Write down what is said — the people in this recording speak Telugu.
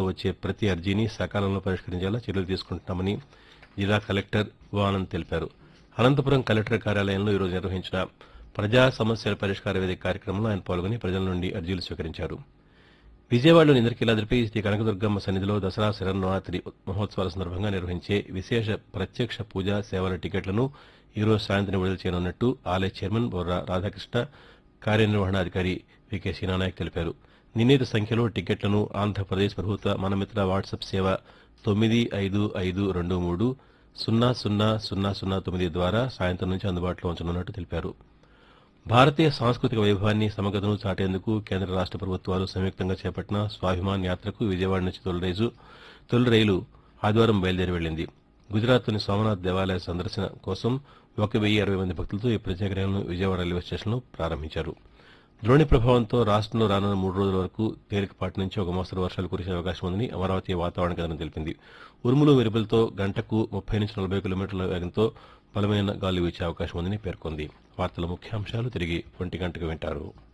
వచ్చే ప్రతి అర్జీని సకాలంలో పరిష్కరించేలా చర్యలు తీసుకుంటున్నామని జిల్లా కలెక్టర్ వానంద్ తెలిపారు అనంతపురం కలెక్టర్ కార్యాలయంలో ఈరోజు నిర్వహించిన ప్రజా సమస్యల పరిష్కార వేదిక కార్యక్రమంలో ఆయన పాల్గొని ప్రజల నుండి అర్జీలు స్వీకరించారు విజయవాడలోని ఇంద్రకీలాద్రిపై శ్రీ కనకదుర్గమ్మ సన్నిధిలో దసరా శరన్నవరాత్రి మహోత్సవాల సందర్భంగా నిర్వహించే విశేష ప్రత్యక్ష పూజా సేవల టికెట్లను ఈ రోజు సాయంత్రం విడుదల చేయనున్నట్టు ఆలయ చైర్మన్ బొర్రా రాధాకృష్ణ కార్యనిర్వహణాధికారి వికే సీనానాయక్ తెలిపారు నిర్ణీత సంఖ్యలో టికెట్లను ఆంధ్రప్రదేశ్ ప్రభుత్వ మనమిత్ర వాట్సాప్ సేవ తొమ్మిది ఐదు ఐదు రెండు మూడు సున్నా సున్నా సున్నా సున్నా తొమ్మిది ద్వారా సాయంత్రం నుంచి అందుబాటులో ఉంచనున్నట్టు తెలిపారు భారతీయ సాంస్కృతిక వైభవాన్ని సమగ్రతను చాటేందుకు కేంద్ర రాష్ట ప్రభుత్వాలు సంయుక్తంగా చేపట్టిన స్వాభిమాన్ యాత్రకు విజయవాడ నుంచి తొలి రైలు తొలి రైలు ఆదివారం బయలుదేరి వెళ్లింది గుజరాత్లోని సోమనాథ్ దేవాలయ సందర్శన కోసం ఒక వెయ్యి అరవై మంది భక్తులతో ఈ ప్రత్యేక రైలును విజయవాడ రైల్వే స్టేషన్లో ప్రారంభించారు ద్రోణి ప్రభావంతో రాష్ట్రంలో రానున్న మూడు రోజుల వరకు తేలికపాటి నుంచి ఒక మోస్తరు వర్షాలు కురిసే అవకాశం ఉందని అమరావతి వాతావరణ కేంద్రం తెలిపింది ఉరుములు మెరుపులతో గంటకు ముప్పై నుంచి నలభై కిలోమీటర్ల వేగంతో బలమైన గాలి వీచే అవకాశం ఉందని పేర్కొంది వార్తల ముఖ్యాంశాలు తిరిగి ఒంటి గంటకు వింటారు